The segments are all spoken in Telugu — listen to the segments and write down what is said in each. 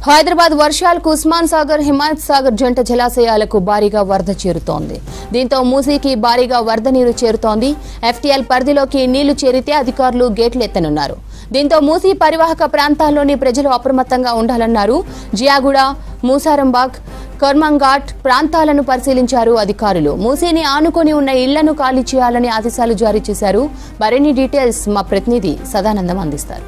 హైదరాబాద్ వర్షాలకు ఉస్మాన్ సాగర్ హిమాయత్ సాగర్ జంట జలాశయాలకు భారీగా వరద చేరుతోంది దీంతో మూసీకి భారీగా వరద నీరు చేరుతోంది ఎఫ్టీఎల్ పరిధిలోకి నీళ్లు చేరితే అధికారులు గేట్లు ఎత్తనున్నారు దీంతో మూసీ పరివాహక ప్రాంతాల్లోని ప్రజలు అప్రమత్తంగా ఉండాలన్నారు జియాగూడ మూసారంబాగ్ కర్మంఘాట్ ప్రాంతాలను పరిశీలించారు అధికారులు మూసీని ఆనుకొని ఉన్న ఇళ్లను ఖాళీ చేయాలని ఆదేశాలు జారీ చేశారు మరిన్ని డీటెయిల్స్ మా ప్రతినిధి సదానందం అందిస్తారు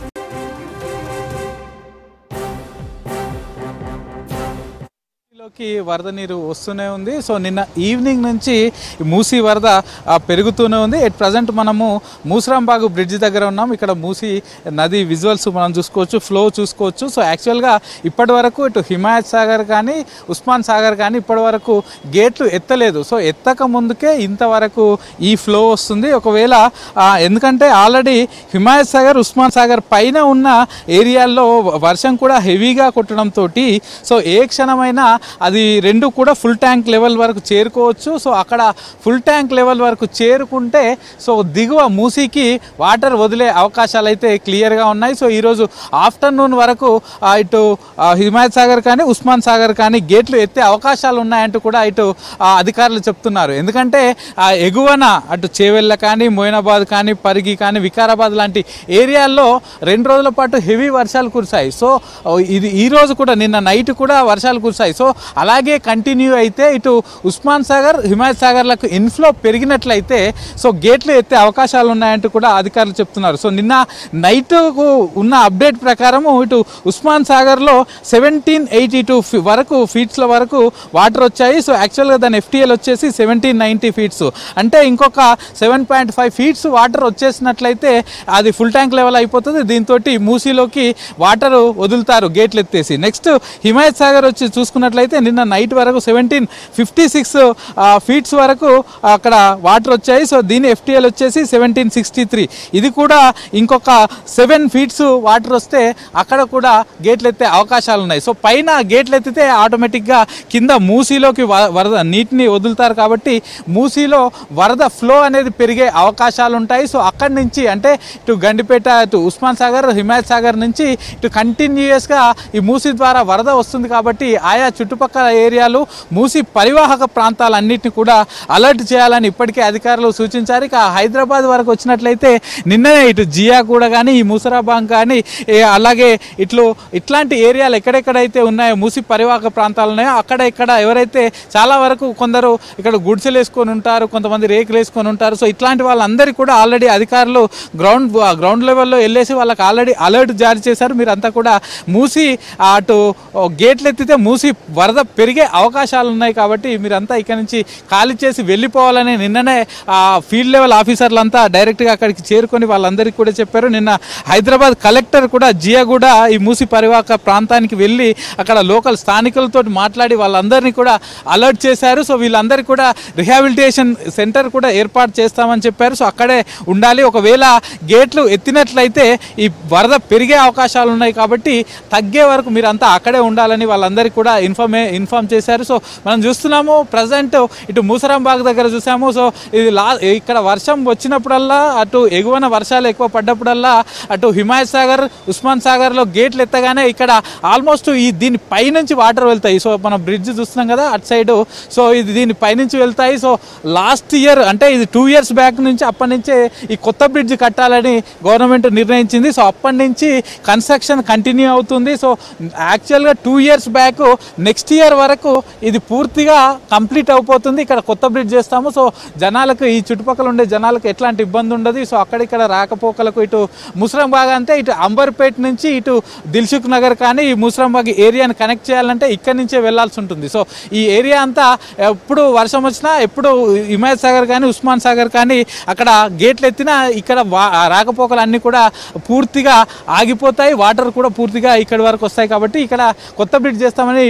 లోకి వరద నీరు వస్తూనే ఉంది సో నిన్న ఈవినింగ్ నుంచి ఈ మూసీ వరద ఆ, పెరుగుతూనే ఉంది ఎట్ ప్రజెంట్ మనము మూసరాంబాగు బ్రిడ్జ్ దగ్గర ఉన్నాం ఇక్కడ మూసీ నది విజువల్స్ మనం చూసుకోవచ్చు ఫ్లో చూసుకోవచ్చు సో యాక్చువల్గా ఇప్పటి వరకు ఇటు హిమాయత్ సాగర్ కానీ ఉస్మాన్ సాగర్ కానీ ఇప్పటి వరకు గేట్లు ఎత్తలేదు సో ఎత్తక ముందుకే ఇంతవరకు ఈ ఫ్లో వస్తుంది ఒకవేళ ఆ, ఎందుకంటే ఆల్రెడీ హిమాయత్ సాగర్ ఉస్మాన్ సాగర్ పైన ఉన్న ఏరియాల్లో వర్షం కూడా హెవీగా కొట్టడంతో సో ఏ క్షణమైనా అది రెండు కూడా ఫుల్ ట్యాంక్ లెవెల్ వరకు చేరుకోవచ్చు సో అక్కడ ఫుల్ ట్యాంక్ లెవెల్ వరకు చేరుకుంటే సో దిగువ మూసీకి వాటర్ వదిలే అవకాశాలు అయితే క్లియర్గా ఉన్నాయి సో ఈరోజు ఆఫ్టర్నూన్ వరకు ఆ, ఇటు ఆ, హిమాయత్ సాగర్ కానీ ఉస్మాన్ సాగర్ కానీ గేట్లు ఎత్తే అవకాశాలు ఉన్నాయంటూ కూడా ఇటు ఆ, అధికారులు చెప్తున్నారు ఎందుకంటే ఆ ఎగువన అటు చేవెళ్ళ కానీ మోయినాబాద్ కానీ పరిగి కానీ వికారాబాద్ లాంటి ఏరియాల్లో రెండు రోజుల పాటు హెవీ వర్షాలు కురిశాయి సో ఓ, ఇది ఈ రోజు కూడా నిన్న నైట్ కూడా వర్షాలు కురిశాయి సో అలాగే కంటిన్యూ అయితే ఇటు ఉస్మాన్ సాగర్ హిమాయత్ సాగర్లకు ఇన్ఫ్లో పెరిగినట్లయితే సో గేట్లు ఎత్తే అవకాశాలు ఉన్నాయంటూ కూడా అధికారులు చెప్తున్నారు సో నిన్న నైట్ ఉన్న అప్డేట్ ప్రకారము ఇటు ఉస్మాన్ సాగర్లో సెవెంటీన్ ఎయిటీ టూ వరకు ఫీట్స్ల వరకు వాటర్ వచ్చాయి సో యాక్చువల్గా దాని ఎఫ్టీఎల్ వచ్చేసి సెవెంటీన్ నైంటీ ఫీట్స్ అంటే ఇంకొక seven point five feets water వచ్చేసినట్లయితే అది ఫుల్ ట్యాంక్ లెవెల్ అయిపోతుంది దీంతో మూసీలోకి వాటర్ వదులుతారు గేట్లు ఎత్తేసి నెక్స్ట్ హిమాయత్ సాగర్ వచ్చి చూసుకున్నట్లయితే నిన్న నైట్ వరకు సెవెంటీన్ ఫిఫ్టీ సిక్స్ ఫీట్స్ వరకు అక్కడ వాటర్ వచ్చాయి సో దీని ఎఫ్టీఎల్ వచ్చేసి సెవెంటీన్ సిక్స్టీ త్రీ ఇది కూడా ఇంకొక సెవెన్ ఫీట్స్ వాటర్ వస్తే అక్కడ కూడా గేట్లు ఎత్తే అవకాశాలు ఉన్నాయి సో పైన గేట్లు ఎత్తితే ఆటోమేటిక్గా కింద మూసీలోకి వ- వరద నీటిని వదులుతారు కాబట్టి మూసీలో వరద ఫ్లో అనేది పెరిగే అవకాశాలు ఉంటాయి సో అక్కడి నుంచి అంటే ఇటు గండిపేట ఇటు ఉస్మాన్ సాగర్ హిమాయత్ సాగర్ నుంచి ఇటు కంటిన్యూయస్గా ఈ మూసీ ద్వారా వరద వస్తుంది కాబట్టి ఆయా చుట్టుపక్కల ఏరియాలు మూసీ పరివాహక ప్రాంతాలన్నింటినీ కూడా అలర్ట్ చేయాలని ఇప్పటికే అధికారులు సూచించారు ఇక హైదరాబాద్ వరకు వచ్చినట్లయితే నిన్ననే ఇటు జియా కూడా కానీ ఈ ముసరాబాంగ్ కానీ ఏ అలాగే ఇట్లు ఇట్లాంటి ఏరియాలు ఎక్కడెక్కడైతే ఉన్నాయో మూసి పరివాహక ప్రాంతాలు ఉన్నాయో అక్కడ ఇక్కడ ఎవరైతే చాలా వరకు కొందరు ఇక్కడ గుడిసెలు వేసుకొని ఉంటారు కొంతమంది రేకులు వేసుకొని ఉంటారు సో ఇట్లాంటి వాళ్ళందరికీ కూడా ఆల్రెడీ అధికారులు గ్రౌండ్ గ్రౌండ్ లెవెల్లో వెళ్ళేసి వాళ్ళకి ఆల్రెడీ అలర్ట్ జారీ చేశారు మీరంతా కూడా మూసి అటు గేట్లు ఎత్తితే మూసి వరద పెరిగే అవకాశాలు ఉన్నాయి కాబట్టి మీరంతా ఇక్కడ నుంచి ఖాళీ చేసి వెళ్ళిపోవాలని నిన్ననే ఆ ఫీల్డ్ లెవెల్ ఆఫీసర్లంతా డైరెక్ట్గా అక్కడికి చేరుకొని వాళ్ళందరికీ కూడా చెప్పారు నిన్న హైదరాబాద్ కలెక్టర్ కూడా జియాగూడ ఈ మూసి పరివాహక ప్రాంతానికి వెళ్ళి అక్కడ లోకల్ స్థానికులతో మాట్లాడి వాళ్ళందరినీ కూడా అలర్ట్ చేశారు సో వీళ్ళందరికీ కూడా రిహాబిలిటేషన్ సెంటర్ కూడా ఏర్పాటు చేస్తామని చెప్పారు సో అక్కడే ఉండాలి ఒకవేళ గేట్లు ఎత్తినట్లయితే ఈ వరద పెరిగే అవకాశాలు ఉన్నాయి కాబట్టి తగ్గే వరకు మీరంతా అక్కడే ఉండాలని వాళ్ళందరికీ కూడా ఇన్ఫార్మే ఇన్ఫార్మ్ చేశారు సో మనం చూస్తున్నాము ప్రజెంట్ ఇటు మూసరాంబాగ్ దగ్గర చూసాము సో ఇది లా ఇక్కడ వర్షం వచ్చినప్పుడల్లా అటు ఎగువన వర్షాలు ఎక్కువ పడ్డప్పుడల్లా అటు హిమాయత్ సాగర్ ఉస్మాన్ సాగర్లో గేట్లు ఎత్తగానే ఇక్కడ ఆల్మోస్ట్ ఈ దీని పైనుంచి వాటర్ వెళ్తాయి సో మనం బ్రిడ్జ్ చూస్తున్నాం కదా అటు సైడ్ సో ఇది దీని పైనుంచి వెళ్తాయి సో లాస్ట్ ఇయర్ అంటే ఇది టూ ఇయర్స్ బ్యాక్ నుంచి అప్పటి నుంచే ఈ కొత్త బ్రిడ్జ్ కట్టాలని గవర్నమెంట్ నిర్ణయించింది సో అప్పటి నుంచి కన్స్ట్రక్షన్ కంటిన్యూ అవుతుంది సో యాక్చువల్గా two years back next year వరకు ఇది పూర్తిగా కంప్లీట్ అయిపోతుంది ఇక్కడ కొత్త బ్రిడ్జ్ చేస్తాము సో జనాలకు ఈ చుట్టుపక్కల ఉండే జనాలకు ఎట్లాంటి ఇబ్బంది ఉండదు సో అక్కడిక్కడ రాకపోకలకు ఇటు ముస్రాంబాగ్ అంటే ఇటు అంబర్పేట్ నుంచి ఇటు దిల్సుఖ్ నగర్ కానీ ఈ ముస్రాంబాగ్ ఏరియాని కనెక్ట్ చేయాలంటే ఇక్కడ నుంచే వెళ్ళాల్సి ఉంటుంది సో ఈ ఏరియా అంతా ఎప్పుడు వర్షం వచ్చినా ఎప్పుడు హిమాయత్ సాగర్ కానీ ఉస్మాన్ సాగర్ కానీ అక్కడ గేట్లు ఎత్తినా ఇక్కడ వా- రాకపోకలు అన్నీ కూడా పూర్తిగా ఆగిపోతాయి వాటర్ కూడా పూర్తిగా ఇక్కడి వరకు వస్తాయి కాబట్టి ఇక్కడ కొత్త బ్రిడ్జ్ చేస్తామని టూ ఇయర్స్ బ్యాక్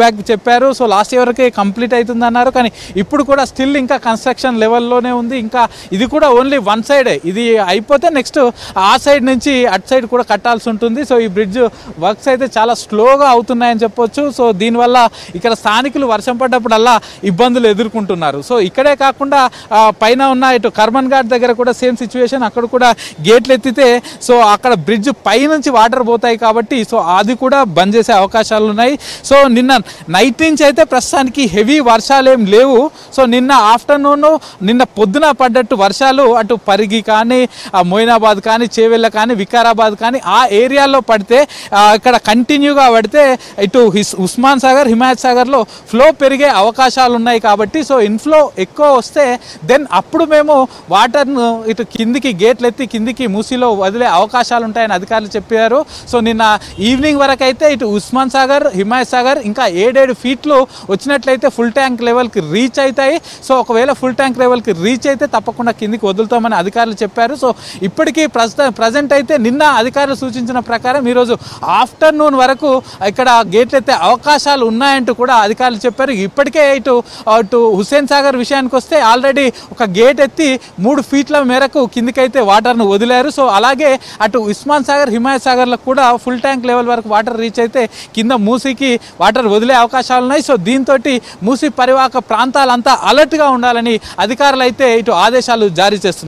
బ్యాక్ చెప్పారు సో లాస్ట్ ఇయర్కే కంప్లీట్ అవుతుంది అన్నారు కానీ ఇప్పుడు కూడా స్టిల్ ఇంకా కన్స్ట్రక్షన్ లెవెల్లోనే ఉంది ఇంకా ఇది కూడా ఓన్లీ వన్ సైడే ఇది అయిపోతే నెక్స్ట్ ఆ సైడ్ నుంచి అటు సైడ్ కూడా కట్టాల్సి ఉంటుంది సో ఈ బ్రిడ్జ్ వర్క్స్ అయితే చాలా స్లోగా అవుతున్నాయని చెప్పొచ్చు సో దీనివల్ల ఇక్కడ స్థానికులు వర్షం పడ్డప్పుడల్లా ఇబ్బందులు ఎదుర్కొంటున్నారు సో ఇక్కడే కాకుండా ఆ, పైన ఉన్న ఇటు కర్మన్ ఘాట్ దగ్గర కూడా సేమ్ సిచ్యువేషన్ అక్కడ కూడా గేట్లు ఎత్తితే సో అక్కడ బ్రిడ్జ్ పై నుంచి వాటర్ పోతాయి కాబట్టి సో అది కూడా బంద్ చేసే అవకాశాలు ఉన్నాయి సో నిన్న నైట్ నుంచి అయితే ప్రస్తుతానికి హెవీ వర్షాలు ఏం లేవు సో నిన్న ఆఫ్టర్నూన్ నిన్న పొద్దున పడ్డట్టు వర్షాలు అటు పరిగి కానీ ఆ మొయినాబాద్ కానీ చేవెళ్ళ కానీ వికారాబాద్ కానీ ఆ ఏరియాలో పడితే ఆ, ఇక్కడ కంటిన్యూగా పడితే ఇటు హిస్ ఉస్మాన్ సాగర్ హిమాయత్ సాగర్లో ఫ్లో పెరిగే అవకాశాలు ఉన్నాయి కాబట్టి సో ఇన్ఫ్లో ఎక్కువ వస్తే దెన్ అప్పుడు మేము వాటర్ను ఇటు కిందికి గేట్లు ఎత్తి కిందికి మూసీలో వదిలే అవకాశాలు ఉంటాయని అధికారులు చెప్పారు సో నిన్న ఈవినింగ్ వరకు అయితే ఇటు ఉస్మాన్ సాగర్ హిమాయత్ సాగర్ ఇంకా ఏడేడు ఫీట్లు వచ్చినట్లయితే ఫుల్ ట్యాంక్ లెవెల్కి రీచ్ అవుతాయి సో ఒకవేళ ఫుల్ ట్యాంక్ లెవెల్కి రీచ్ అయితే తప్పకుండా కిందికి వదులుతామని అధికారులు చెప్పారు సో ఇప్పటికీ ప్రస్తుతం ప్రజెంట్ అయితే నిన్న అధికారులు సూచించిన ప్రకారం ఈరోజు ఆఫ్టర్నూన్ వరకు ఇక్కడ గేట్లు ఎత్తే అవకాశాలు ఉన్నాయంటూ కూడా అధికారులు చెప్పారు ఇప్పటికే ఇటు అటు హుస్సేన్ సాగర్ విషయానికి వస్తే ఆల్రెడీ ఒక గేట్ ఎత్తి మూడు ఫీట్ల మేరకు కిందికైతే వాటర్ను వదిలారు సో అలాగే అటు ఉస్మాన్ సాగర్ హిమాయత్ సాగర్లకు కూడా ఫుల్ ట్యాంక్ లెవెల్ వరకు వాటర్ రీచ్ అయితే కింద మూసీకి వాటర్ వదిలే అవకాశాలు ఉన్నాయి సో దీంతో మూసీ పరివాహక ప్రాంతాలంతా అలర్ట్గా ఉండాలని అధికారులు అయితే ఇటు ఆదేశాలు జారీ చేస్తున్నారు